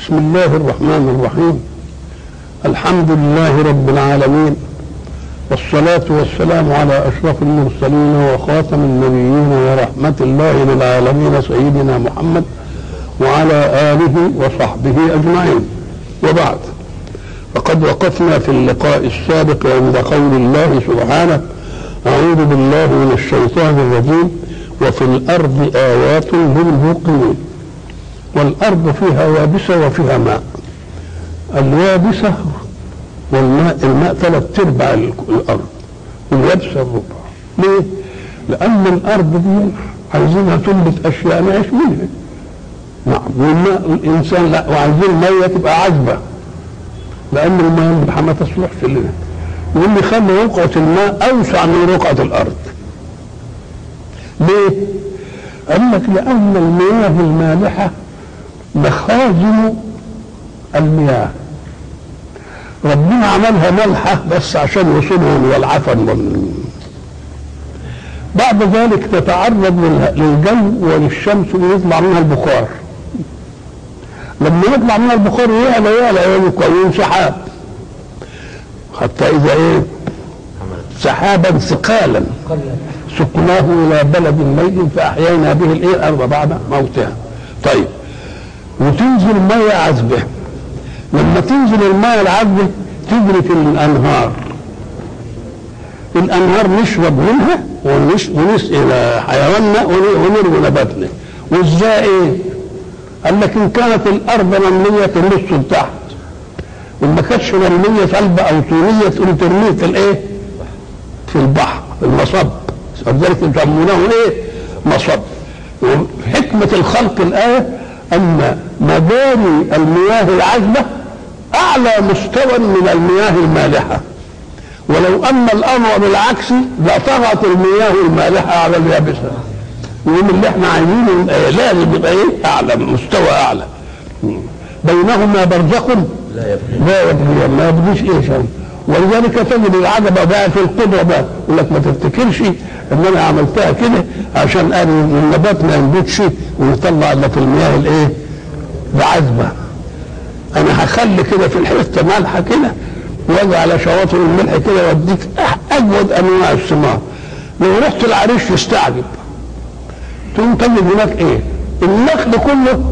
بسم الله الرحمن الرحيم الحمد لله رب العالمين والصلاة والسلام على أشرف المرسلين وخاتم النبيين ورحمة الله للعالمين سيدنا محمد وعلى آله وصحبه أجمعين وبعد فقد وقفنا في اللقاء السابق عند قول الله سبحانه أعوذ بالله من الشيطان الرجيم وفي الأرض آيات للموقنين والأرض فيها يابسة وفيها ماء اليابسة والماء الماء ثلاث أرباع الأرض واليابسة الربع ليه؟ لأن الأرض دي عايزينها تنبت أشياء نعيش منها نعم والماء الإنسان لا وعايزين المية تبقى عذبة لأن المية ما تصلحش لنا واللي يخلي رقعة الماء أوسع من رقعة الأرض ليه؟ قال لك لأن المياه المالحة مخازن المياه ربنا عملها ملحة بس عشان وصولهم والعفن وال... بعد ذلك تتعرض للجو وللشمس ويطلع منها البخار لما يطلع منها البخار يعلى يعلى يكون سحاب حتى إذا إيه سحابا ثقالا سقناه إلى بلد ميت فأحيينا به الإيه الأرض بعد موتها طيب وتنزل مية عذبة لما تنزل المية العذبة تجري في الأنهار الأنهار نشرب منها ونس ونسقي حيواننا ونروي نباتنا وازاي ايه؟ قال لك ان كانت الارض رمليه تنص لتحت وما كانتش رمليه صلبه او طوليه تقوم ترميه في الايه؟ في البحر في المصب ولذلك يسمونه ايه؟ مصب وحكمه الخلق الايه ان مجاري المياه العذبه اعلى مستوى من المياه المالحه ولو ان الامر بالعكس لطغت المياه المالحه على اليابسه يقول اللي احنا عايزينه لازم يبقى ايه اعلى مستوى اعلى بينهما برزخ لا يبغي ما يبغيش ايه شيء ولذلك تجد العجبه بقى في القدره بقى يقول لك ما تفتكرش ان انا عملتها كده عشان النبات ما ينبتش ويطلع الا في المياه الايه؟ بعذبه انا هخلي كده في الحته مالحه كده واجي على شواطئ الملح كده واديك اجود انواع الثمار لو رحت العريش تستعجب تقوم تجد هناك ايه؟ النخل كله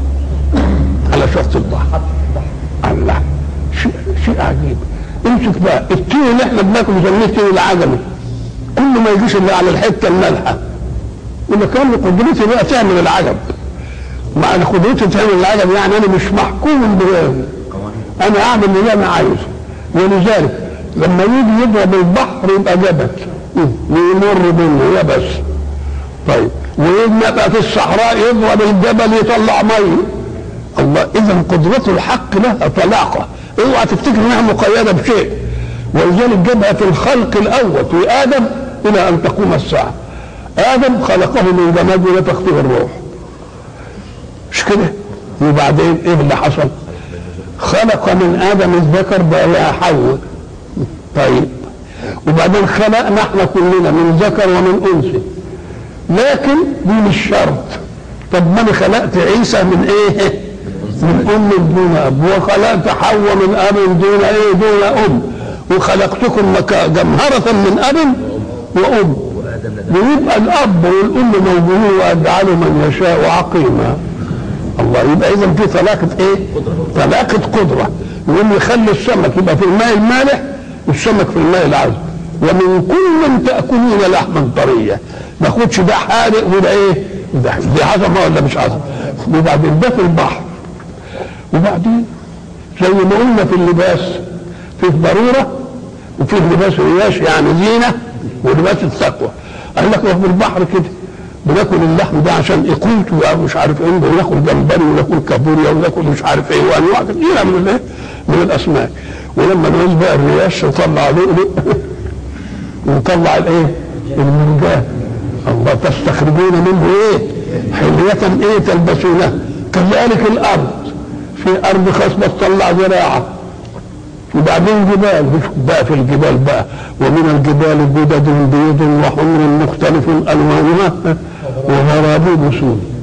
على شط البحر الله شيء شيء عجيب امسك بقى التين اللي احنا بناكل بنسميه التين العجمي كله ما يجيش الا على الحته المالحه يبقى كان قدرتي بقى تعمل العجب مع قدرتي تعمل العجب يعني انا مش محكوم بغيري انا اعمل اللي انا عايزه ولذلك لما يجي يضرب البحر يبقى جبل ويمر بينه يا بس طيب ويجي بقى في الصحراء يضرب الجبل يطلع ميه الله اذا قدرته الحق لها طلاقه اوعى تفتكر انها مقيده بشيء ولذلك جابها في الخلق الاول في ادم الى ان تقوم الساعه ادم خلقه من جماد ونفخ فيه الروح مش كده وبعدين ايه اللي حصل خلق من ادم الذكر بقى حواء طيب وبعدين خلقنا احنا كلنا من ذكر ومن انثى لكن دي مش شرط طب ما انا خلقت عيسى من ايه من ام دون اب وخلقت حواء من اب دون ايه دون ام وخلقتكم جمهرة من اب وام ويبقى الاب والام موجودين واجعلوا من يشاء عقيما الله يبقى اذا في طلاقه ايه؟ طلاقه قدره يقوم يخلي السمك يبقى في الماء المالح والسمك في الماء العذب ومن كل تاكلون لحما طريا ما خدش ده حارق وده ايه؟ ده دي عظمه ولا مش عظمه؟ وبعدين ده في البحر وبعدين زي ما قلنا في اللباس فيه ضروره وفيه لباس رياش يعني زينه ولباس التقوى قال لك في البحر كده بناكل اللحم ده عشان اقوته مش عارف ايه بناكل جمبري وناكل كابوريا وناكل مش عارف ايه وانواع كثيره من الايه من الاسماك ولما نعوز بقى الرياش نطلع لؤلؤ ونطلع الايه المرجان الله تستخرجون منه ايه حلية ايه تلبسونها كذلك الارض في ارض خصبة تطلع زراعة وبعدين جبال بقى في الجبال بقى ومن الجبال جدد بيض وحمر مختلف الوانها وغرابيب سود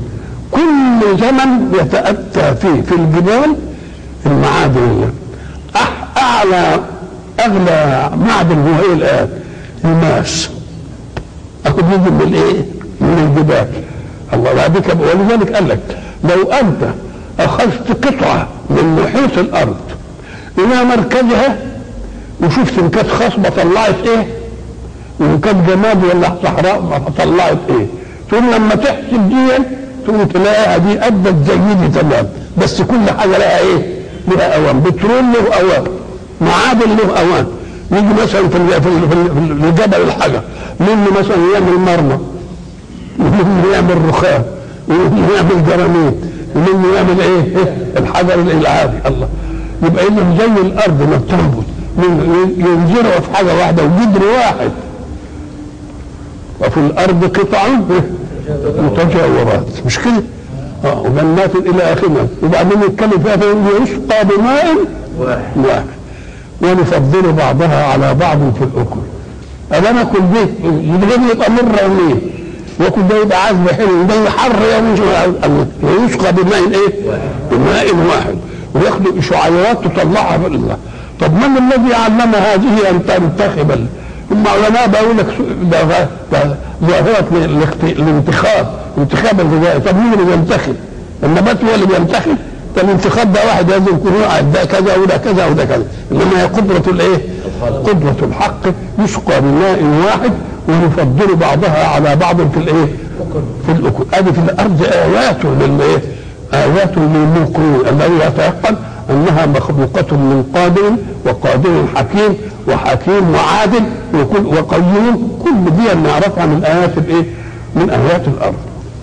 كل زمن يتأتى فيه في الجبال المعادن أح- أعلى أغلى معدن هو إيه الآن؟ الماس أخذ يجي من الإيه؟ من الجبال الله بعد كده ولذلك قال لك لو أنت أخذت قطعة من محيط الأرض إلى مركزها وشفت إن كانت خصبة طلعت إيه؟ وإن كانت جماد ولا صحراء طلعت إيه؟ تقول لما تحسب دي تقوم تلاقيها دي أدت زي دي تمام بس كل حاجة لها إيه؟ لها أوان بترول له أوان معادن له أوان يجي مثلا في ال- في ال- في ال- في الجبل الحجر منه مثلا يعمل مرمى ومنه يعمل رخام ومنه يعمل جرانيت ومنه يعمل ايه؟ إيه؟ الحجر العادي الله يبقى انه زي الارض ما بتنبت من ينزرعوا في حاجه واحده وجدر واحد وفي الارض قطع متجاورات مش كده؟ اه وجنات الى اخره وبعدين يتكلم فيها فيقول يسقى بماء واحد واحد ونفضل بعضها على بعض في الاكل ألا ناكل دي يبغى يبقى مر يومين واكل ده يبقى عذب حلو ده حر يوم ويسقى بماء ايه؟ بماء واحد وياخدوا شعيرات تطلعها في الله طب من الذي علم هذه ان تنتخب ال- هم علماء بيقول لك سو- ده غ- ده ظاهره الاخت- الانتخاب انتخاب الغذائي طب مين اللي بينتخب؟ النبات هو اللي بينتخب ده الانتخاب ده واحد لازم يكون يقعد ده كذا وده كذا وده كذا انما هي قدره الايه؟ قدره الحق يسقى بماء واحد ويفضل بعضها على بعض في الايه؟ في الاكل ادي في الارض ايات للايه؟ ايات للموقنين الذي يتيقن انها مخلوقه من قادر وقادر حكيم وحكيم وعادل وكل وقيوم كل دي نعرفها من ايات الايه؟ من ايات الارض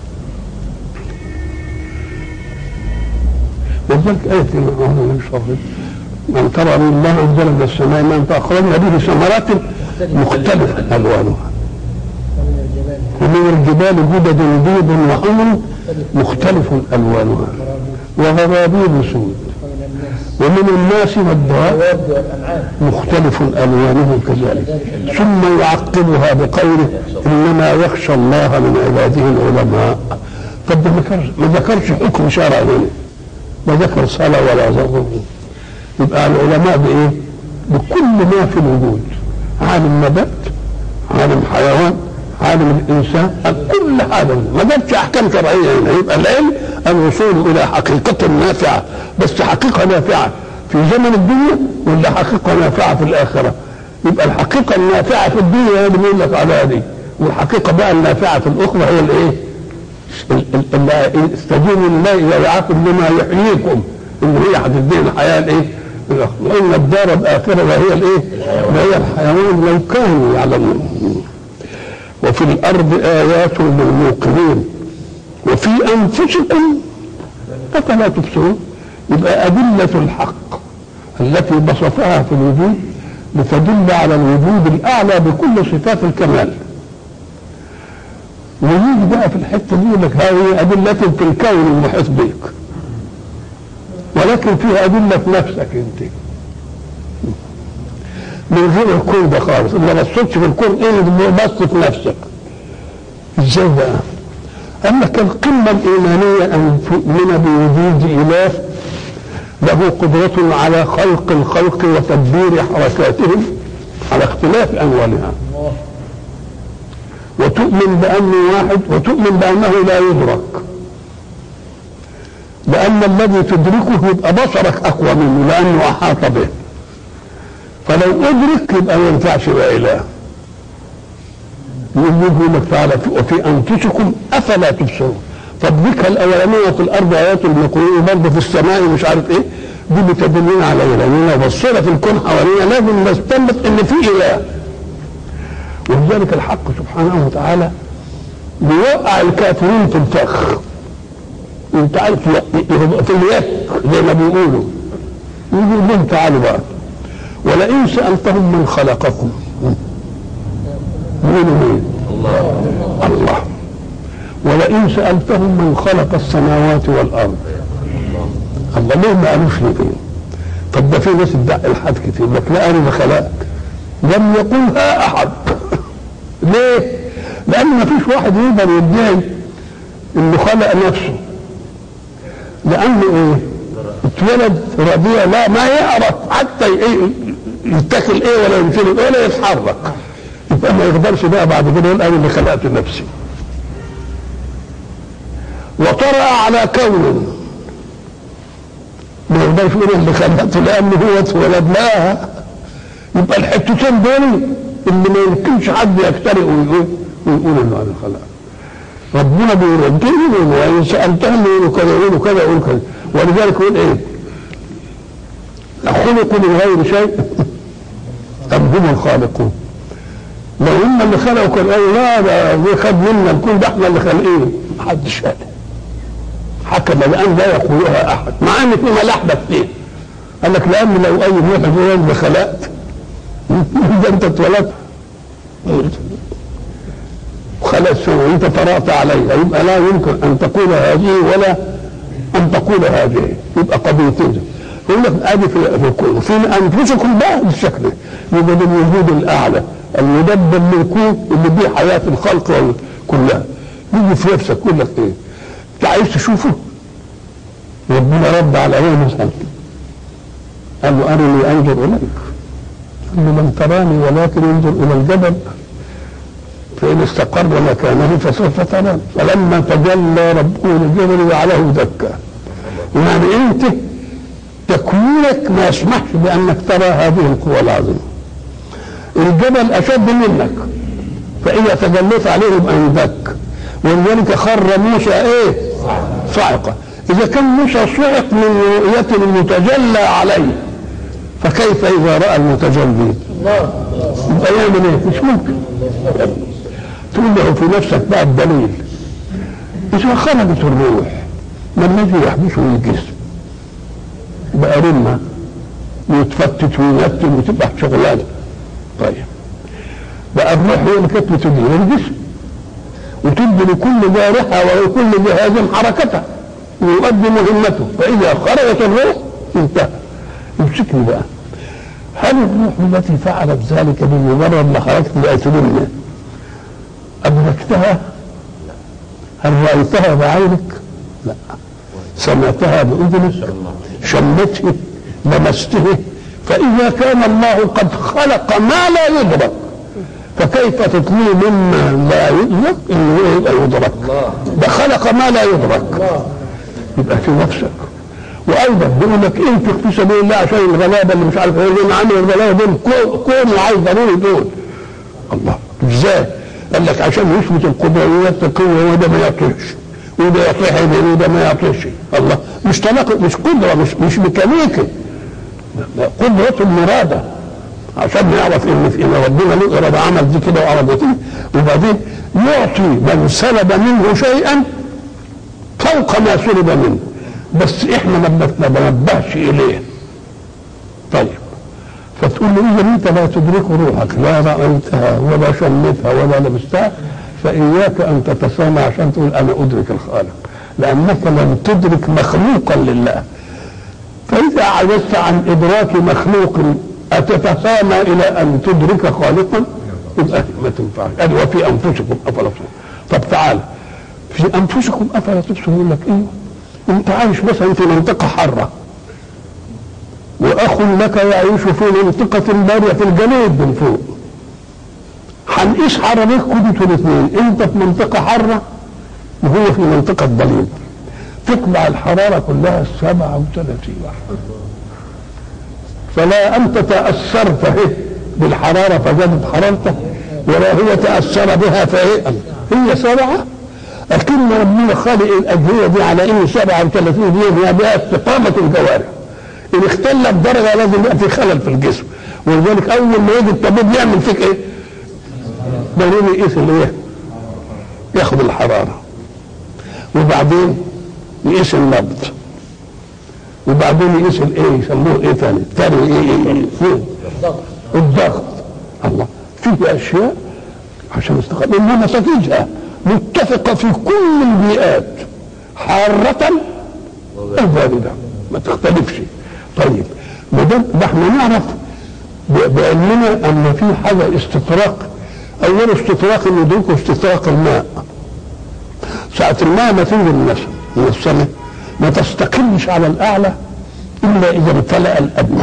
وذلك آية النبي صلى الله عليه وسلم من ترى ان الله انزل من السماء ماء فاخرجنا به ثمرات مختلفة الوانها ومن الجبال جدد بيض وحمر مختلف الوانها وغرابيب سود ومن الناس والدواب الواد والانعام مختلف الوانه كذلك ثم يعقبها بقوله انما يخشى الله من عباده العلماء طب ده ما ذكرش- ما ذكرش حكم شرعي هنا ما ذكر صلاه ولا ذكر يبقى العلماء بايه؟ بكل ما في الوجود عالم نبات عالم حيوان عالم الانسان كل حاجه ما جابش احكام شرعيه هنا يبقى العلم الوصول الى حقيقه نافعه بس حقيقه نافعه في زمن الدنيا ولا حقيقه نافعه في الاخره يبقى الحقيقه النافعه في الدنيا هي اللي بيقول لك عليها دي والحقيقه بقى النافعه في الاخرى هي الايه؟ ال- ال- ال- استجيبوا لله اذا دعاكم لما يحييكم ان هي هتدينا الحياه الايه؟ الآخرة. وان الدار الاخره وهي الايه؟ وهي الحيوان لو كانوا يعلمون وفي الارض ايات للموقنين وفي انفسكم افلا تبصرون يبقى ادله الحق التي بسطها في الوجود لتدل على الوجود الاعلى بكل صفات الكمال ويجي بقى في الحته دي يقول لك هذه ادله في الكون المحيط بك ولكن فيها ادله في نفسك انت من غير الكون ده خالص ما بصيتش في الكون ايه بص في نفسك ازاي بقى؟ قال لك القمه الايمانيه ان تؤمن بوجود اله له قدرة على خلق الخلق وتدبير حركاتهم على اختلاف أنوالها وتؤمن بأنه واحد وتؤمن بأنه لا يدرك لأن الذي تدركه يبقى بصرك أقوى منه لأنه أحاط به فلو أدرك يبقى ما ينفعش يبقى إله يقول لك تعالى وفي أنفسكم أفلا تبصرون فالذكر الأولانية في الأرض آيات المقرون برضه في السماء مش عارف إيه دي بتدلنا على إيه لأننا بصينا في الكون حوالينا لازم نستنبط إن في إله ولذلك الحق سبحانه وتعالى بيوقع الكافرين في الفخ انت عارف في اليك زي ما بيقولوا يقول لهم تعالوا بقى ولئن سألتهم من خلقكم مين مين الله الله ولئن سألتهم من خلق السماوات والأرض الله ليه ما قالوش ليه طب ده في ناس ادعي الحد كتير لك لا انا اللي خلقك لم يقولها احد ليه؟ لان ما فيش واحد يقدر يدعي انه خلق نفسه لانه ايه اتولد رضيع لا ما يعرف حتى ايه يتاكل ايه ولا يمشي ولا يتحرك يبقى ما يقدرش بقى بعد كده يقول انا اللي خلقت نفسي وطرأ على كون ما يقدرش يقول اللي خلقته لانه هو اتولد لا يبقى الحتتين دول اللي ما يمكنش حد يخترق ويقول ويقول انه انا خلق ربنا بيردهم وان سالتهم يقولوا كذا يقولوا كذا يقولوا كذا ولذلك يقول ايه؟ خلقوا من غير شيء ام هم الخالقون لو هم اللي خلقوا كان قالوا لا ده ده خد منا الكون ده احنا اللي خالقين محدش قال حكم الان لا يقولها احد مع ان في ملاحده فيه قال لك لان لو اي واحد يقول اللي خلقت ده انت اتولدت خلاص وانت طرأت عليها يبقى لا يمكن ان تقول هذه ولا ان تقول هذه يبقى قضيتين يقول لك ادي في في الكون في انفسكم بقى بالشكل ده. يبقى ده الوجود الاعلى المدبر للكون اللي بيه حياه الخلق وال- كلها يجي في نفسك يقول لك ايه؟ انت عايز تشوفه؟ ربنا رد على ايه مثلا؟ قال له ارني انظر اليك قال له لم تراني ولكن انظر الى الجبل فإن استقر مكانه فسوف تنام فلما تجلى ربه للجبل جعله دكا يعني أنت تكوينك ما يسمحش بأنك ترى هذه القوة العظيمة الجبل أشد منك فإذا تجليت عليه يبقى يدك ولذلك خر موسى إيه؟ صاعقة إذا كان موسى صعق من رؤية المتجلى عليه فكيف إذا رأى المتجلي؟ يبقى يعمل إيه؟ مش ممكن تقول له في نفسك بقى الدليل إذا خرجت الروح ما الذي يحبسه الجسم بقى رمة ويتفتت وينتن وتبقى شغلانة طيب بقى الروح هي اللي كانت بتدير الجسم وتدي لكل جارحة ولكل جهاز حركته ويؤدي مهمته فإذا خرجت الروح انتهى يمسكني بقى هل الروح التي فعلت ذلك بمجرد ما خرجت بقت رمة أدركتها هل رأيتها بعينك لا سمعتها بأذنك شمته لمسته فإذا كان الله قد خلق ما لا يدرك فكيف تطلب مما لا يدرك انه يبقى يدرك ده خلق ما لا يدرك يبقى في نفسك وايضا بيقول لك انفق في سبيل الله عشان الغلابه اللي مش عارف ايه اللي عامل الغلابه دول كون وعايز ضروري دول الله ازاي؟ قال لك عشان يثبت القدره ويتقوى وده ما يعطيش وده يعطيه هنا وده ما يعطيش الله مش تناقض مش قدره مش مش ميكانيكي لا، قدرة المرادة عشان نعرف ان ان ربنا له اراده عمل دي كده وعمل دي وبعدين يعطي من سلب منه شيئا فوق ما سلب منه بس احنا ما بن- ما بنبهش اليه طيب فتقول له اذا انت لا تدرك روحك لا رايتها ولا شمتها ولا لبستها فاياك ان تتسامى عشان تقول انا ادرك الخالق لانك لم تدرك مخلوقا لله فاذا عجزت عن ادراك مخلوق اتتسامى الى ان تدرك خالقا يبقى ما تنفعش ادي وفي انفسكم افلا تبصرون طب تعال في انفسكم افلا تبصرون يقول لك ايه انت عايش مثلا في منطقه حاره واخ لك يعيش في منطقه باريه في الجنوب من فوق هنقيس حرارتكم انتوا الاثنين انت في منطقه حاره وهو في منطقه ضليل تطلع الحراره كلها 37 فلا انت تاثرت هي بالحراره فزادت حرارته ولا هو تاثر بها فهي هي سبعه لكن ربنا خالق الاجهزه دي على انه 37 دي هي بها استقامه الجوارح ان اختلت درجه لازم يبقى في خلل في الجسم ولذلك اول ما يجي الطبيب يعمل فيك ايه؟ ضروري يقيس الايه؟ ياخد الحراره وبعدين يقيس النبض وبعدين يقيس الايه يسموه ايه ثاني؟ ثاني ايه ايه ايه فين؟ الضغط الله فيه اشياء عشان استقام انما نتيجها متفقه في كل البيئات حاره او بارده ما تختلفش طيب ما دام ده احنا نعرف ب- بعلمنا ان في حاجه استطراق اولا استطراق الندوك واستطراق الماء ساعة الماء ما تنزل من الناس- من السماء ما ما تستقلش على الاعلى الا اذا امتلأ الادنى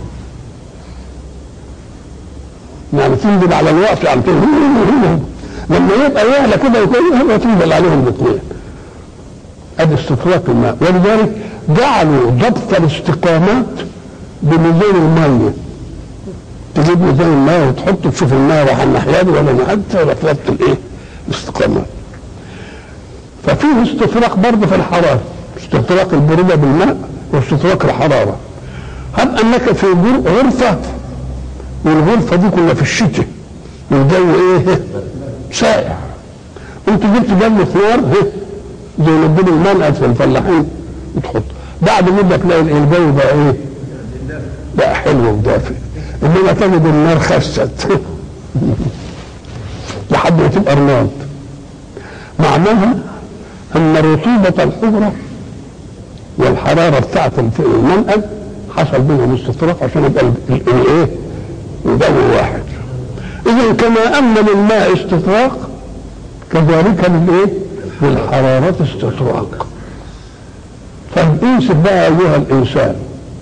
يعني تنزل على الوقت يعني تنزل لما يبقى يعلى كده يكون تنزل عليهم الاثنين ادي استطراق الماء ولذلك جعلوا ضبط الاستقامات بميزان الميه تجيب ميزان الميه وتحطه تشوف الميه راح الناحيه دي ولا نحدها ولا في ضبط الايه؟ الاستقامات ففيه استطراق برضه في الحراره استطراق البروده بالماء واستطراق الحراره هب انك في غرفه والغرفه دي كلها في الشتاء والجو ايه؟ ساقع انت جبت جنة نار زي ما تجيب المنقد في الفلاحين وتحط بعد مده تلاقي الجو بقى ايه؟ بقى حلو ودافئ انما تجد النار خست لحد ما تبقى رماد معناها ان رطوبه الحجره والحراره بتاعت المنقد حصل بينهم استطراق عشان يبقى الايه؟ الجو واحد اذا كما ان للماء استطراق كذلك للايه؟ للحرارة استطراق فانسب بقى ايها الانسان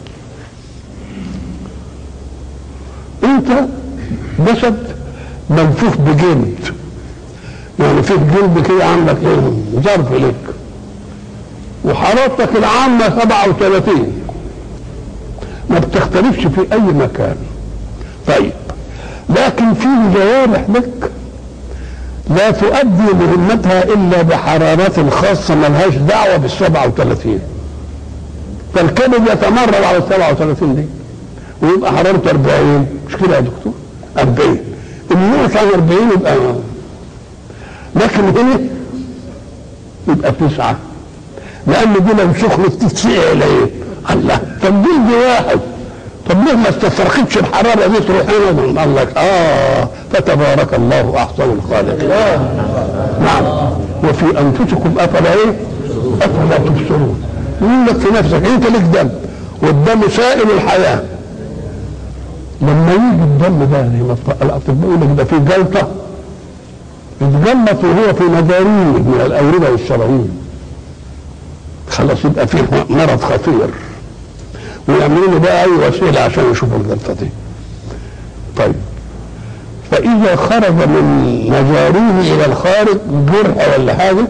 انت جسد منفوخ بجلد يعني فيه جلد كده عندك ايه ظرف لك وحرارتك العامة 37 ما بتختلفش في اي مكان طيب لكن فيه جوارح لك لا تؤدي مهمتها الا بحرارات خاصه ملهاش دعوه بال 37 فالكبد يتمرد على ال 37 دي ويبقى حرارته 40 مش كده يا دكتور 40 النقص عن 40 يبقى لكن هنا يبقى تسعة لأن دي لو سخنت تتسقع ايه؟ الله طب جلد واحد طب ليه ما استفرقتش الحراره دي تروح هنا قال لك اه فتبارك الله احسن الخالقين آه. نعم وفي انفسكم افلا ايه؟ افلا تبصرون يقول لك في نفسك انت لك دم والدم سائل الحياه لما يجي الدم ده الاطباء يقول لك ده في جلطه اتجلط وهو في مجاريه من الاورده والشرايين خلاص يبقى فيه مرض خطير ويعملوا له بقى اي وسيله عشان يشوفوا الجلطه دي. طيب فاذا خرج من مجاريه الى الخارج جرح ولا حاجه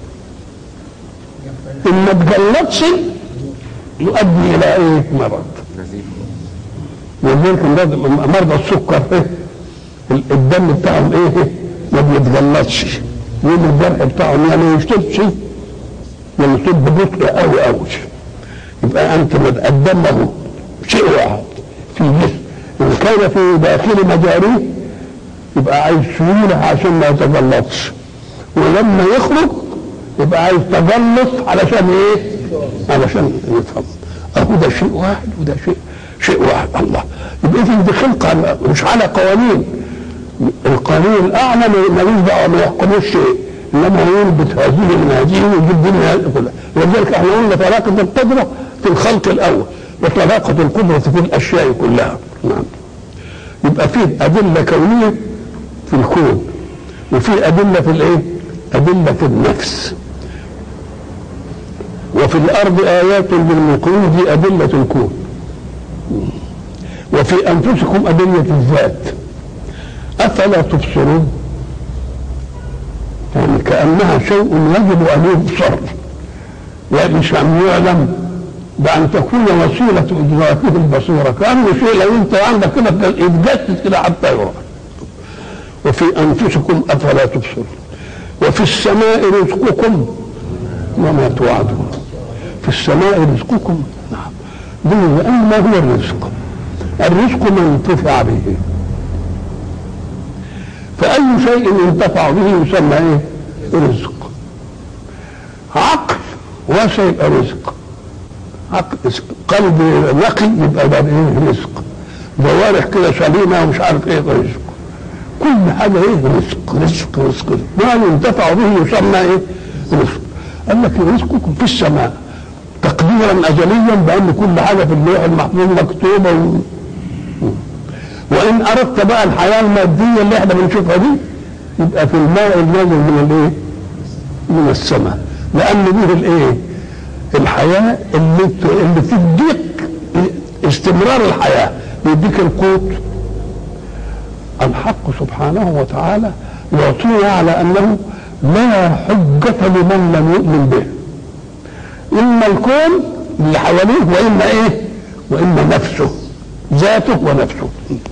ان ما تجلطش يؤدي الى ايه؟ مرض. ولذلك مرضى السكر ايه؟ الدم بتاعهم ايه؟ ما بيتجلطش. يوم الجرح بتاعهم يعني ما يشتدش يصيب ببطء قوي قوي. يبقى انت الدم شيء واحد في جسم ان كان في داخل مجاريه يبقى عايز سيوله عشان ما يتجلطش ولما يخرج يبقى عايز تجلط علشان ايه؟ علشان يفهم اهو ده شيء واحد وده شيء شيء واحد الله يبقى اذا دي خلقه مش على قوانين القانون الاعلى ملوش دعوه ما يحكموش شيء انما ينبت هذه من هذه ويجيب دي من هذه كلها ولذلك احنا قلنا طلاقه القدره في الخلق الاول وطلاقه القدره في الاشياء كلها نعم يبقى فيه ادله كونيه في الكون وفي ادله في الايه؟ ادله في النفس وفي الارض ايات للموقنين دي ادله الكون وفي انفسكم ادله الذات افلا تبصرون يعني كانها شيء يجب ان يبصر يعني مش ان يعلم بان تكون وسيله ادراكه البصيره كانه شيء لو انت عندك كده يتجسد كده حتى يرى وفي انفسكم افلا تبصرون وفي السماء رزقكم وما توعدون في السماء رزقكم نعم دون لان ما هو الرزق الرزق ما انتفع به فأي شيء ينتفع به يسمى ايه؟ رزق عقل واسع يبقى رزق عقل قلب نقي يبقى ده ايه رزق جوارح كده سليمه ومش عارف ايه رزق كل حاجه ايه رزق رزق رزق ما ينتفع به يسمى ايه رزق قال لك رزقكم في السماء تقديرا ازليا بان كل حاجه في اللوح المحفوظ مكتوبه و... وان اردت بقى الحياه الماديه اللي احنا بنشوفها دي يبقى في الماء النازل من الايه؟ من السماء لان به الايه؟ الحياه اللي ت- اللي تديك استمرار الحياه يديك القوت الحق سبحانه وتعالى يعطينا على انه لا حجة لمن لم يؤمن به اما الكون اللي حواليه واما ايه واما نفسه ذاته ونفسه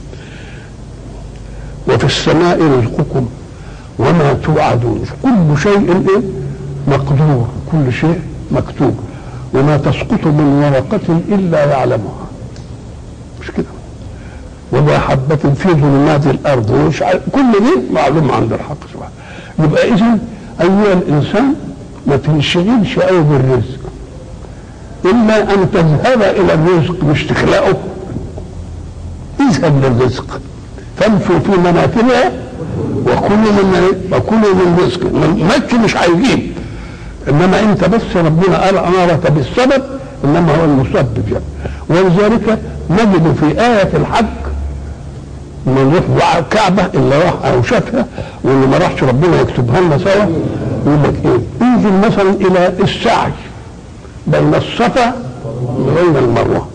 وفي السماء رزقكم وما توعدون كل شيء ايه مقدور كل شيء مكتوب وما تسقط من ورقة إلا يعلمها مش كده ولا حبة في ظلمات الأرض ومش عارف كل دي معلوم عند الحق سبحانه يبقى إذا أيها الإنسان ما تنشغلش قوي بالرزق إلا أن تذهب إلى الرزق مش تخلقه اذهب للرزق فامشوا في مناكبها وكلوا من وكلوا من رزق مكي مش هيجيب انما انت بس ربنا قال امرك بالسبب انما هو المسبب يعني ولذلك نجد في آية الحج من يروح الكعبة اللي راح أو شافها واللي ما راحش ربنا يكتبها لنا سوا يقول لك إيه؟ انزل مثلا إلى السعي بين الصفا وبين المروة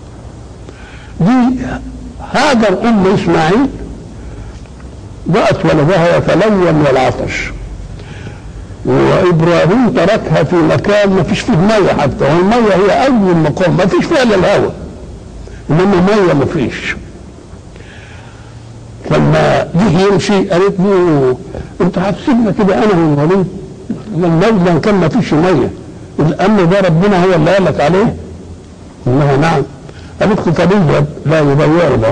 دي هاجر أم إسماعيل رأت ولدها يتلون والعطش وابراهيم تركها في مكان ما فيش فيه ميه حتى والميه هي اول مقام ما فيش فيها الا الهواء انما ميه ما فيش لما جه يمشي قالت له انت هتسيبنا كده انا والوليد المولى كان ما فيش ميه الامر ده ربنا هو اللي قال لك عليه انها نعم قالت له طب اذهب لا يضيعنا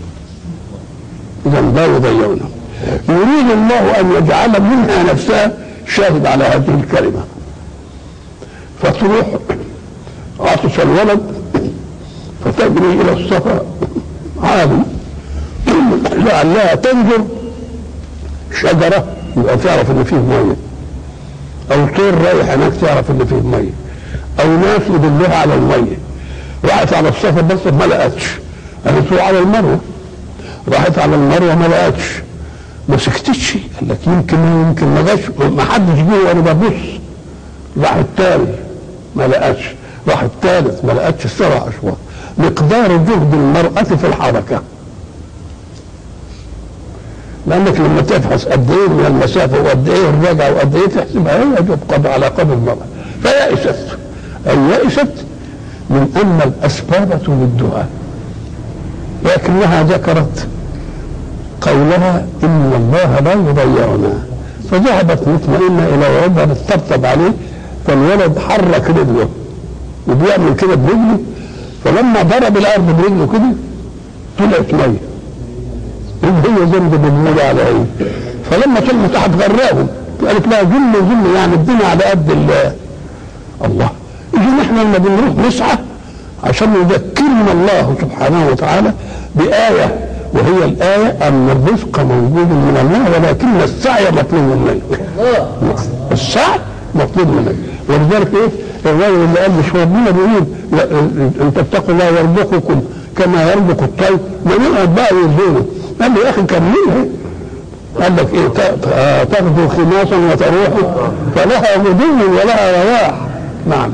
اذا لا يضيعنا يريد الله ان يجعل منها نفسها شاهد على هذه الكلمة فتروح عطش الولد فتجري إلى الصفا عالي لعلها تنظر شجرة يبقى تعرف إن فيه مية أو طير رايح هناك تعرف إن فيه مية أو ناس يدلوها على المية راحت على الصفا بس ما لقتش قالت له على المروة راحت على المروة ما لقتش ما سكتتش قال لك يمكن يمكن ما جاش ما حدش جه وانا ببص راح التاني ما لقاش راح الثالث ما لقاش السبع اشواط مقدار جهد المرأة في الحركة لأنك لما تبحث قد إيه من المسافة وقد إيه الرجعة وقد إيه تحسبها هي تبقى على قدر المرأة فيأست أي يأست من أن الأسباب تمدها لكنها ذكرت قولها ان الله لا يضيعنا فذهبت مطمئنه الى ولدها بتطبطب عليه فالولد حرك رجله وبيعمل كده برجله فلما ضرب الارض برجله كده طلعت ميه هي ذنب بالمولى على ايه فلما طلعت تحت غراهم قالت لها ذل ذل يعني الدنيا على قد الله الله اذا احنا لما بنروح نسعى عشان يذكرنا الله سبحانه وتعالى بآية وهي الآية أن الرزق موجود من الله ولكن السعي مطلوب منك السعي مطلوب منك ولذلك ايه الراجل اللي قال مش ربنا بيقول ان تتقوا الله يرزقكم كما يرزق الطير ما يقعد بقى يزوره قال له يا اخي كملها قال لك ايه تغدو خماسا وتروح فلها غدو ولها رواح نعم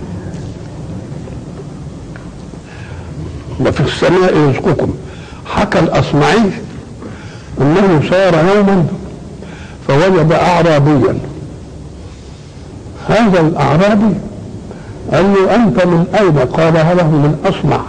وفي السماء رزقكم حكى الأصمعي أنه سار يوما فوجد أعرابيا هذا الأعرابي قال له أنت من أين؟ قال هذا من أصمع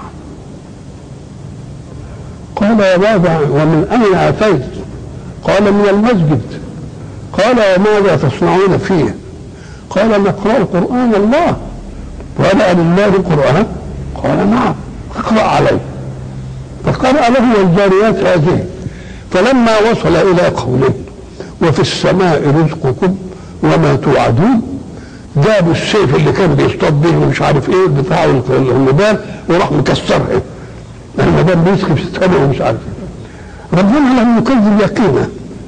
قال يا بابا ومن أين أتيت؟ قال من المسجد قال وماذا تصنعون فيه؟ قال نقرأ قرآن الله وأنا لله قرآن قال نعم اقرأ عليه فقرأ له والجاريات هذه فلما وصل إلى قوله وفي السماء رزقكم وما توعدون جاب السيف اللي كان بيصطاد به ومش عارف ايه بتاع النبال وراح مكسرها النبال بيسقي في السماء ومش عارف ايه ربنا لم يكذب يقينا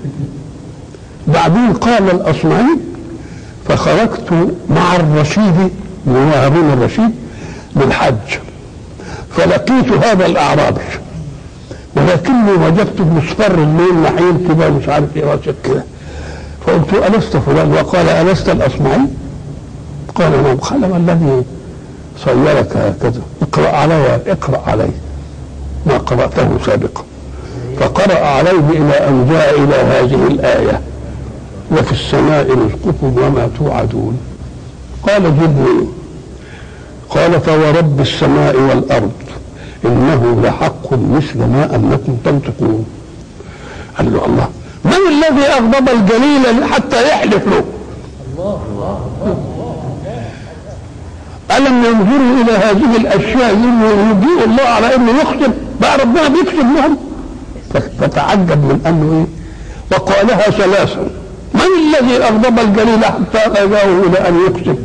بعدين قال الاصمعي فخرجت مع الرشيد وهو هارون الرشيد للحج فلقيت هذا الاعرابي ولكني وجدته مصفر الليل نحيل كده ومش عارف ايه راسك كده فقلت الست فلان وقال الست الاصمعي قال نعم قال ما الذي صيرك هكذا اقرأ علي اقرأ علي ما قرأته سابقا فقرأ عليه إلى أن جاء إلى هذه الآية وفي السماء رزقكم وما توعدون قال جبريل قال فورب السماء والأرض إنه لحق مثل ما أنكم تنطقون قال له الله من الذي أغضب الجليل حتى يحلف له ألم ينظروا إلى هذه الأشياء يجيء الله على أنه يختم بقى ربنا بيكتب لهم فتعجب من أنه إيه وقالها ثلاثا من الذي أغضب الجليل حتى أجاه إلى أن يكتب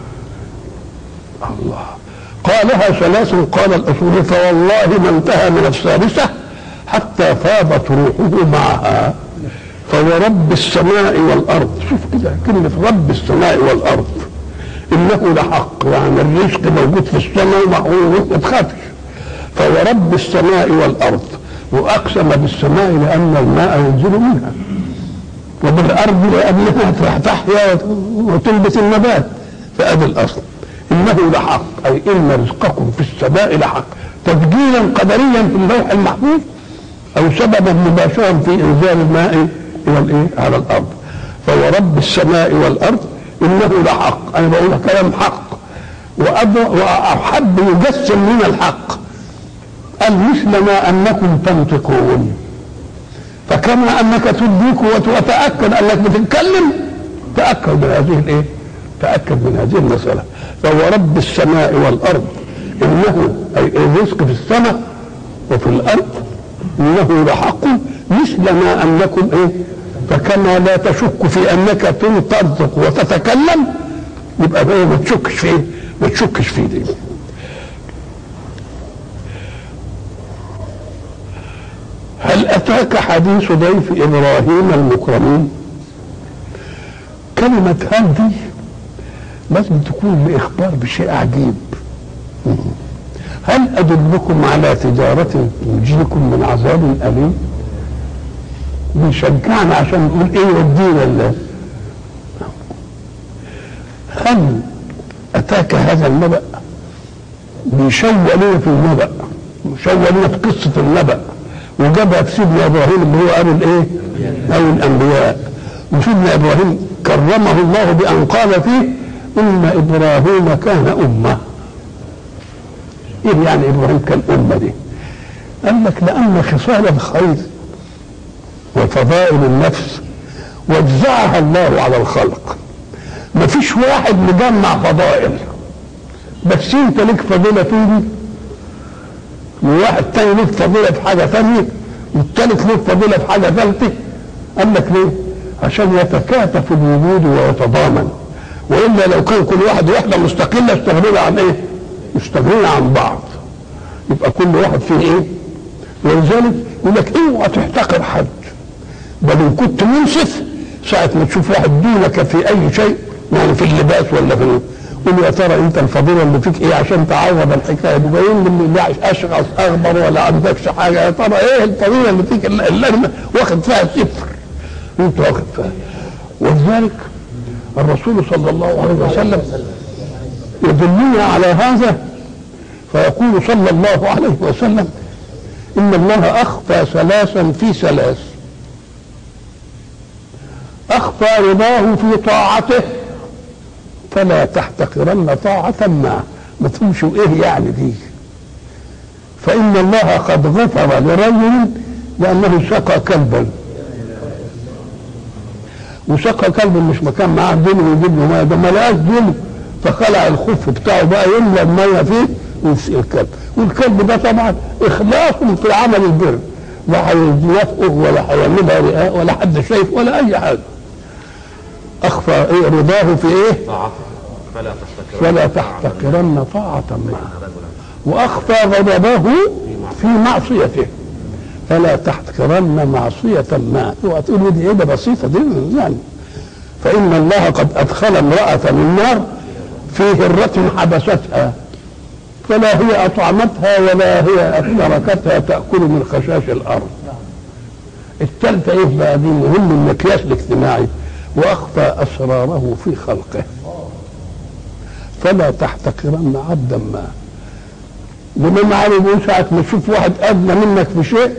الله قالها ثلاث قال الأصول فوالله ما انتهى من الثالثة حتى فاضت روحه معها فورب السماء والأرض شوف كده كلمة رب السماء والأرض إنه لحق يعني الرزق موجود في السماء ومحفوظ ما تخافش فورب السماء والأرض وأقسم بالسماء لأن الماء ينزل منها وبالأرض لأنها تحيا وتنبت النبات فأدي الأصل إنه لحق أي إن رزقكم في السماء لحق تسجيلا قدريا في اللوح المحفوظ أو سببا مباشرا في إنزال الماء إلى الإيه؟ على الأرض فورب السماء والأرض إنه لحق أنا بقول كلام حق وأحب يجسم من الحق قال مثل ما أنكم تنطقون فكما أنك تدرك وتتأكد أنك بتتكلم تأكد من هذه الإيه؟ تأكد من هذه المسألة فهو رب السماء والأرض إنه أي الرزق في السماء وفي الأرض إنه لحق مثل ما أنكم إيه فكما لا تشك في أنك تنطق وتتكلم يبقى بقى ما تشكش فيه ما تشكش فيه دي هل أتاك حديث ضيف إبراهيم المكرمين كلمة هل دي لازم تكون لإخبار بشيء عجيب هل أدلكم على تجارة تنجيكم من عذاب أليم بيشجعنا عشان نقول ايه يودينا الله هل اتاك هذا النبأ بيشوق لنا في النبأ بيشوق لنا في قصة النبأ وجابها في سيدنا ابراهيم اللي هو ابو الايه؟ ابو الانبياء وسيدنا ابراهيم كرمه الله بان قال فيه ان ابراهيم كان امه ايه يعني ابراهيم كان امه دي؟ قال لك لان خصال الخير وفضائل النفس وزعها الله على الخلق ما فيش واحد مجمع فضائل بس انت لك فضيلة فيه وواحد تاني لك فضيلة في حاجة ثانية والتالت لك فضيلة في حاجة ثالثة قال لك ليه؟ عشان يتكاتف الوجود ويتضامن والا لو كان كل واحد وحده مستقله استغنينا عن ايه؟ استغنينا عن بعض يبقى كل واحد فيه ايه؟ ولذلك يقول لك اوعى تحتقر حد بل ان كنت منصف ساعة ما تشوف واحد دونك في اي شيء يعني في اللباس ولا في قول يا ترى انت الفضيله اللي فيك ايه عشان تعوض الحكايه دي باين اللي اشغل اخبر ولا عندكش حاجه يا ترى ايه الفضيله اللي فيك اللي انا واخد فيها صفر انت واخد فيها ولذلك الرسول صلى الله عليه وسلم يدلنا على هذا فيقول صلى الله عليه وسلم ان الله اخفى ثلاثا في ثلاث اخفى رضاه في طاعته فلا تحتقرن طاعة ما ما تقولش ايه يعني دي فإن الله قد غفر لرجل لأنه سقى كلبا وسقى كلب مش مكان معاه دم ويجيب له ميه ده ما لقاش دم فخلع الخف بتاعه بقى يملى الميه فيه ويسقي الكلب والكلب ده طبعا اخلاص في عمل البر لا هينافقه ولا هيعملها رئاء ولا حد شايف ولا اي حاجه اخفى ايه رضاه في ايه؟ طاعته فلا تحتكرن ولا تحتقرن طاعة معه وأخفى غضبه في معصيته فلا تحتقرن معصية ما اوعى تقول دي ايه ده بسيطة دي يعني فإن الله قد أدخل امرأة النار في هرة حبستها فلا هي أطعمتها ولا هي تركتها تأكل من خشاش الأرض الثالثة إيه بقى دي مهم المقياس الاجتماعي وأخفى أسراره في خلقه فلا تحتقرن عبدا ما الإمام علي بيقول ساعة ما تشوف واحد أدنى منك في شيء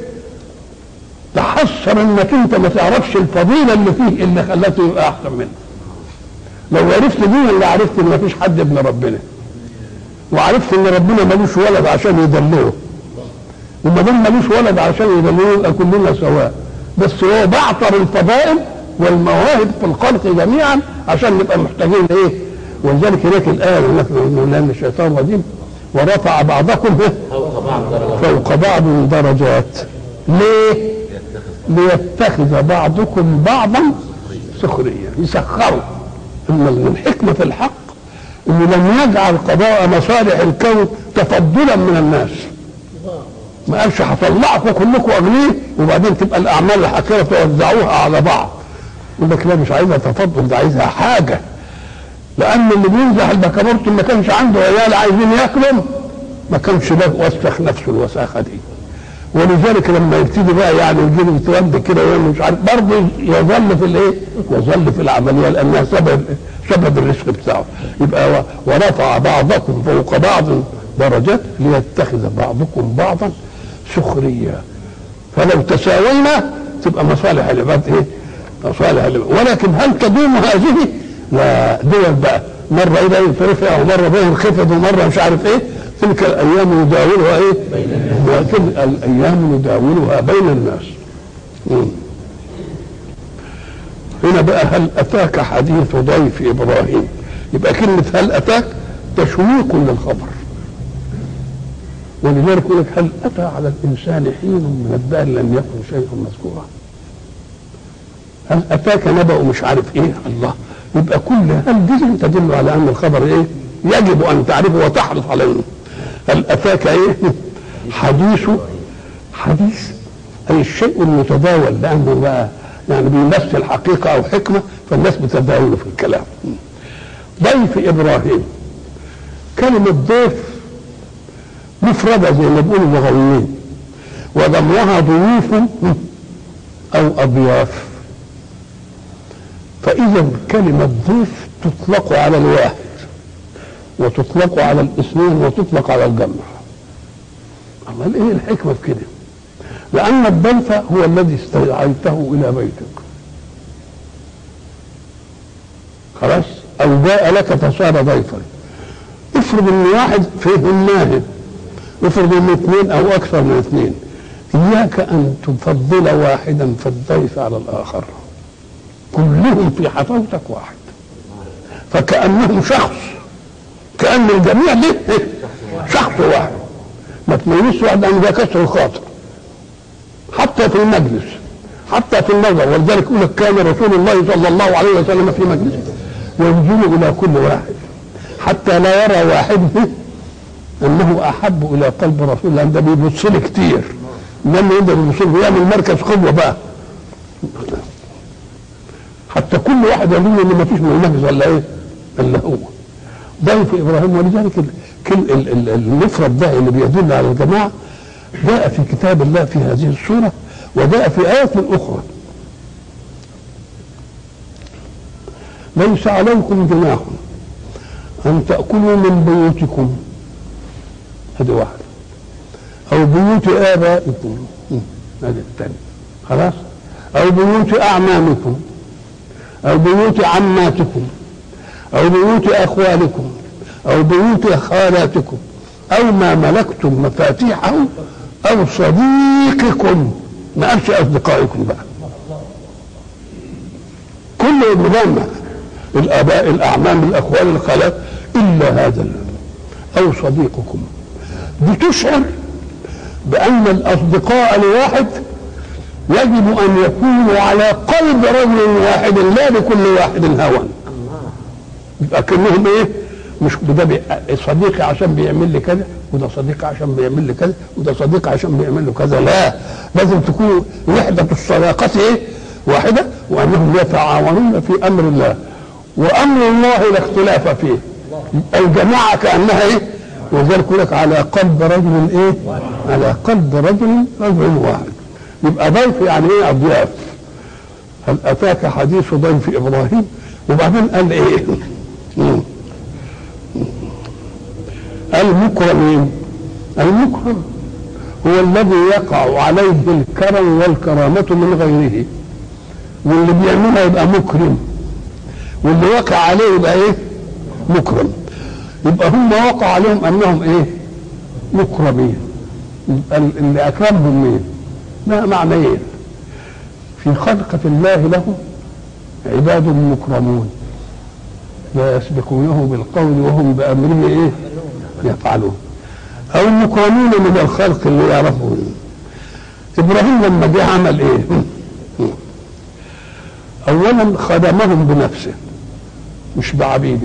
تحسر انك انت ما تعرفش الفضيله اللي فيه اللي خلته يبقى احسن منك لو عرفت دي اللي عرفت ان ما فيش حد ابن ربنا وعرفت ان ربنا ملوش ولد عشان يدلله وما دام ملوش ولد عشان يدلله يبقى كلنا سواء بس هو بعطر الفضائل والمواهب في الخلق جميعا عشان نبقى محتاجين لايه ولذلك هناك الايه اللي من الشيطان الرجيم ورفع بعضكم فوق بعض درجات فوق بعض درجات ليه؟ ليتخذ بعضكم بعضا سخريا يسخروا ان من حكمه الحق انه لم يجعل قضاء مصالح الكون تفضلا من الناس ما قالش هطلعكم كلكم اغنياء وبعدين تبقى الاعمال الحقيره توزعوها على بعض يقول لك لا مش عايزها تفضل ده عايزها حاجه لان اللي بينزح البكابورت ما كانش عنده عيال عايزين ياكلوا ما كانش له وسخ نفسه الوساخه دي ولذلك لما يبتدي بقى يعني يجي له يتوضى كده ويعمل مش عارف برضه يظل في الايه؟ يظل في العمليه لانها سبب سبب الرزق بتاعه يبقى و- ورفع بعضكم فوق بعض درجات ليتخذ بعضكم بعضا سخريا فلو تساوينا تبقى مصالح العباد ايه؟ مصالح العباد ولكن هل تدوم هذه؟ لا دول بقى مره الى يترفع ومره بين الخفض ومره مش عارف ايه تلك الايام نداولها ايه؟ تلك الايام نداولها بين الناس. مم. هنا بقى هل اتاك حديث ضيف ابراهيم؟ يبقى كلمه هل اتاك تشويق للخبر. ولذلك يقول لك هل اتى على الانسان حين من الدهر لم يكن شيئا مذكورا؟ هل اتاك نبأ مش عارف ايه الله يبقى كل هل دي تدل على ان الخبر ايه يجب ان تعرفه وتحرص عليه هل اتاك ايه حديث حديث اي الشيء المتداول لانه بقى يعني بيمثل حقيقه او حكمه فالناس بتتداوله في الكلام ضيف ابراهيم كلمه ضيف مفرده زي ما بيقولوا اللغويين وضمها ضيوف او اضياف فإذا كلمة ضيف تطلق على الواحد وتطلق على الاثنين وتطلق على الجمع الله ايه الحكمة في كده لأن الضيف هو الذي استدعيته إلى بيتك خلاص أو جاء لك فصار ضيفا افرض ان واحد فيهم ناهب افرض ان اثنين او اكثر من اثنين اياك ان تفضل واحدا في الضيف على الاخر كلهم في حفاوتك واحد فكأنهم شخص كأن الجميع ده شخص واحد ما تميزش واحد عن ده كسر الخاطر حتى في المجلس حتى في النظر ولذلك يقول لك كان رسول الله صلى الله عليه وسلم في مجلسه ينزل الى كل واحد حتى لا يرى واحد انه احب الى قلب رسول الله ده بيبص لي كتير انما يقدر يبص له يعمل مركز قوه بقى حتى كل واحد يقول ان ما فيش منهج ولا ايه الا هو ضيف ابراهيم ولذلك ال- كل ال- ال- المفرد ده اللي بيدل على الجماعه جاء في كتاب الله في هذه السوره وجاء في ايات اخرى ليس عليكم جناح ان تاكلوا من بيوتكم هذه واحده او بيوت ابائكم م، هذه الثانيه خلاص او بيوت اعمامكم أو بيوت عماتكم أو بيوت أخوالكم أو بيوت خالاتكم أو ما ملكتم مفاتيحه أو صديقكم ما قالش أصدقائكم بقى كل مجمع الآباء الأعمام الأخوال الخالات إلا هذا ال- أو صديقكم بتشعر بأن الأصدقاء لواحد يجب ان يكونوا على قلب رجل واحد لا لكل واحد هوى يبقى كانهم ايه مش ده بي- صديقي عشان بيعمل لي كذا وده صديقي عشان بيعمل لي كذا وده صديقي عشان بيعمل له كذا لا لازم تكون وحده الصداقه ايه واحده وانهم يتعاونون في امر الله وامر الله لا اختلاف فيه الجماعه كانها ايه ولذلك يقول لك على قلب رجل ايه على قلب رجل رجل واحد يبقى ضيف يعني ايه اضياف هل اتاك حديث ضيف ابراهيم وبعدين قال ايه مم. المكرمين المكرم هو الذي يقع عليه الكرم والكرامة من غيره واللي بيعملها يبقى مكرم واللي وقع عليه يبقى ايه مكرم يبقى هم وقع عليهم انهم ايه مكرمين يبقى اللي اكرمهم مين ما معنيين في خلقة الله لهم عباد مكرمون لا يسبقونه بالقول وهم بأمره إيه يفعلون أو مكرمون من الخلق اللي يعرفون إبراهيم لما جه عمل إيه أولا خدمهم بنفسه مش بعبيده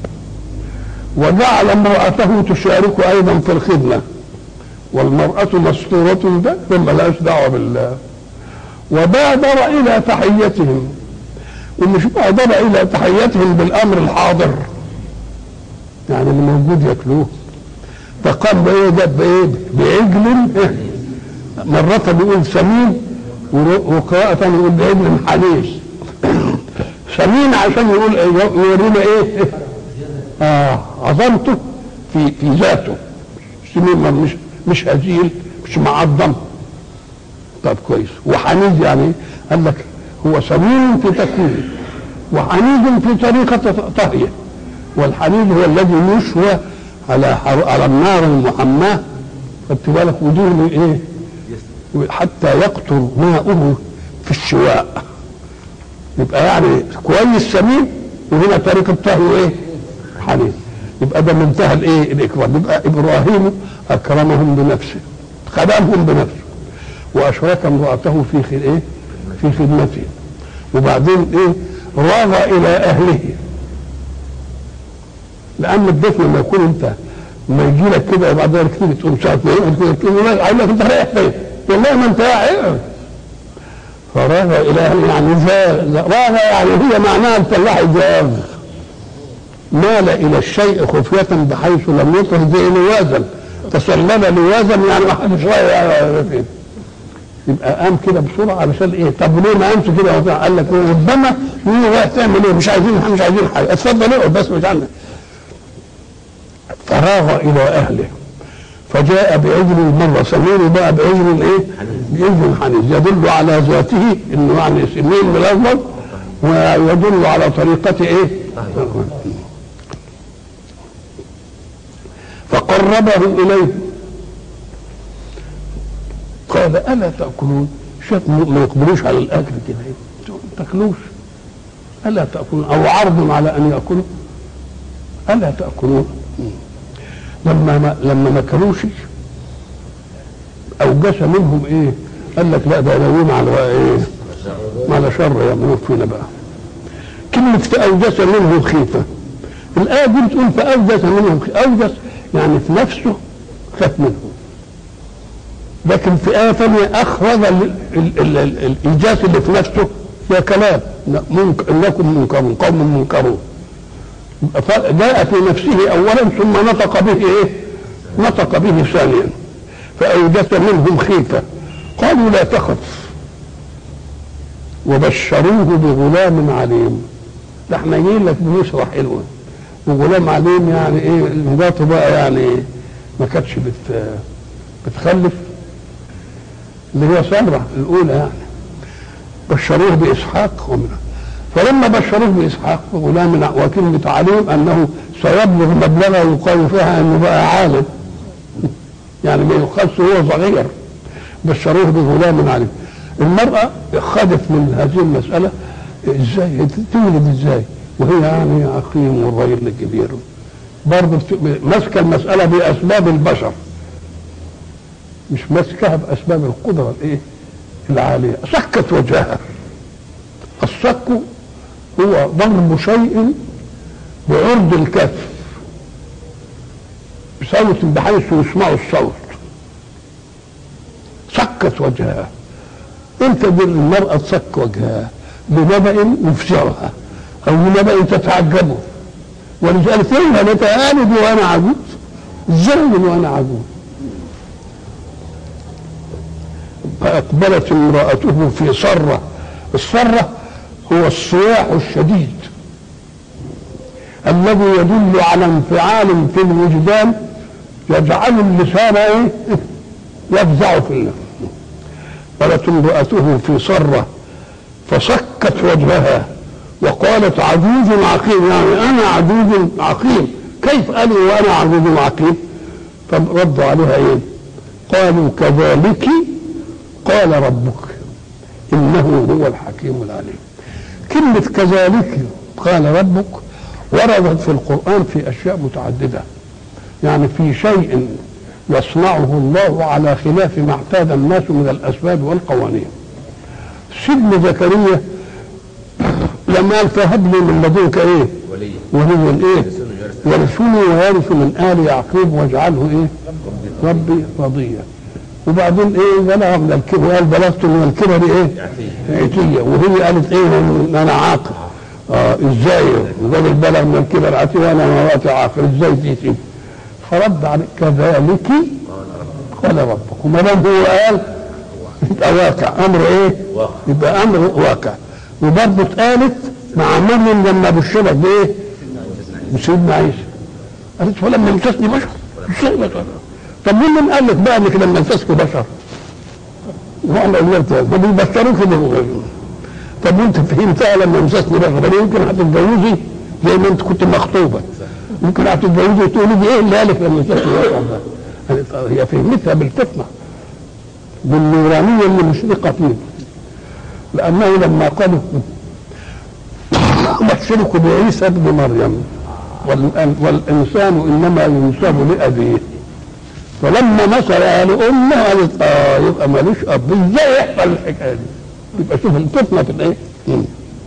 وجعل امرأته تشارك أيضا في الخدمة والمرأة مستورة ده ملهاش دعوة بالله وبادر إلى تحيتهم ومش بادر إلى تحيتهم بالأمر الحاضر يعني اللي موجود ياكلوه فقام بإيه جاب بإيه بعجل إيه؟ مرة بيقول سمين وقراءة يقول بعجل حنيس سمين عشان يقول يورينا ايه اه عظمته في في ذاته سمين مش مش هزيل مش معظم طب كويس وحنيز يعني قال لك هو سمين في تكوينه وحنيز في طريقة طهيه والحنيز هو الذي يشوى على على النار المحماة خدت بالك ودون ايه حتى يقطر ماؤه في الشواء يبقى يعني كويس سمين وهنا طريقة طهيه ايه حنيز يبقى ده منتهى الايه الاكرام يبقى ابراهيم اكرمهم بنفسه خدمهم بنفسه واشرك امراته في خل ايه في خدمته وبعدين ايه راغ الى اهله لان البيت لما يكون انت ما يجي لك كده وبعد ذلك تيجي تقوم ساعه ما يقعد كده كده قال لك انت رايح فين؟ والله ما انت قاعد فراغ الى اهله يعني زاغ راغ يعني هي معناها الفلاح زاغ مال الى الشيء خفية بحيث لم يطه زي لوازا تسلل لوازا يعني ما حدش رايح فين يبقى قام كده بسرعه علشان ايه طب ليه ما قامش كده قال لك ربما يقول رايح تعمل ايه مش عايزين مش عايزين حاجه اتفضل اقعد بس مش عندك فراغ الى اهله فجاء بعجل مره سمين بقى بعجل ايه؟ بعجل حنيز يدل على ذاته انه يعني سمين بالافضل ويدل على طريقة ايه؟ فقربه اليه قال الا تاكلون شاف ما يقبلوش على الاكل كده ما تاكلوش الا تاكلون او عرض على ان ياكلوا الا تاكلون لما ما لما ما كلوش اوجس منهم ايه قال لك لا ده ناويين على ايه على شر يعملوه فينا بقى كلمة فأوجس منهم خيفة الآية دي بتقول فأوجس منهم خيفة أوجس يعني في نفسه خاف منهم لكن في آية ثانية أخرج الإيجاز اللي في نفسه يا كلام منك إنكم منكرون قوم منكرون جاء في نفسه أولا ثم نطق به إيه؟ نطق به ثانيا فأوجس منهم خيفة قالوا لا تخف وبشروه بغلام عليم ده احنا جايين لك بنشرح حلوه وغلام عليم يعني ايه مراته بقى يعني ما كانتش بت بتخلف اللي هي سمرة الأولى يعني بشروه بإسحاق ومن فلما بشروه بإسحاق غلام وكلمة عليم أنه سيبلغ مبلغه يقال فيها أنه بقى عالم يعني ما يخص هو صغير بشروه بغلام عليم المرأة خدت من هذه المسألة ازاي تولد ازاي وهي يعني عقيم والراجل الكبير برضه ماسكه المسألة بأسباب البشر مش ماسكها بأسباب القدرة الايه العالية سكت وجهها السك هو ضرب شيء بعرض الكف بصوت بحيث يسمع الصوت سكت وجهها امتى دي المرأة تسك وجهها بنبأ يفزعها أو بنبأ تتعجبه ولذلك فين أنا تهالد وأنا عجوز ازاي وأنا عجوز فأقبلت امرأته في صرة الصرة هو الصياح الشديد الذي يدل على انفعال في الوجدان يجعل اللسان ايه يفزع في الله قالت امرأته في صرة فصكت وجهها وقالت عجوز عقيم يعني انا عجوز عقيم كيف قالي وانا عجوز عقيم فردوا عليها ايه قالوا كذلك قال ربك انه هو الحكيم العليم كلمة كذلك قال ربك وردت في القرآن في أشياء متعددة يعني في شيء يصنعه الله على خلاف ما اعتاد الناس من الأسباب والقوانين سيدنا زكريا لما قال فهب لي من لدنك ايه ولي ولي ايه يرثني يرث ورثني ويرث من آل يعقوب واجعله ايه ربي رضيا وبعدين ايه بلغ من الكبر قال بلغت من الكبر ايه يعطيه عتية وهي قالت ايه إن انا عاقل اه ازاي الراجل بلغ من الكبر عتية وانا مراتي عاقل ازاي دي تيجي فرد عليه كذلك قال ربك وما دام هو قال يبقى واقع امر ايه واقع. يبقى امر واقع وبرضه اتقالت مع مريم لما بشرت بايه بسيدنا عيسى قالت فلما يمسسني بشر ازاي بشر طب مين من قال لك بقى انك لما يمسسك بشر وانا قلت طب يبشروك بالغيب طب وانت فهمتها لما يمسسني بشر بل يمكن هتتجوزي زي ما انت كنت مخطوبه ممكن هتتجوزي وتقولي دي ايه اللي قالك لما يمسسني بشر ده قالت آه، هي فهمتها بالفطنه بالنورانيه اللي مشرقه فيه لانه لما قالوا بشرك بعيسى ابن مريم والآن- والانسان انما ينسب لابيه فلما مثلها لامه قالت اه يبقى مالوش اب ازاي يحصل الحكايه دي؟ يبقى شوف الفتنه في الايه؟ مم.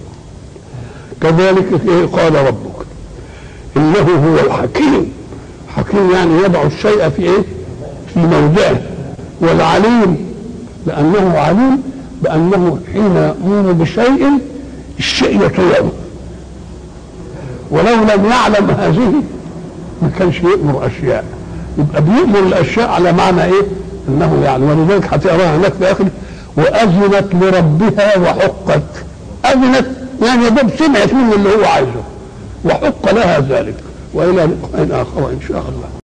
كذلك إيه قال ربك انه هو الحكيم حكيم يعني يضع الشيء في ايه؟ في موضعه والعليم لانه عليم بانه حين يامر بشيء الشيء يطيعه ولو لم يعلم هذه ما كانش يأمر أشياء يبقى بيأمر الأشياء على معنى إيه؟ أنه يعني ولذلك هتقراها هناك في آخر وأذنت لربها وحقت أذنت يعني يا دوب سمعت منه اللي هو عايزه وحق لها ذلك وإلى لقاء آخر إن شاء الله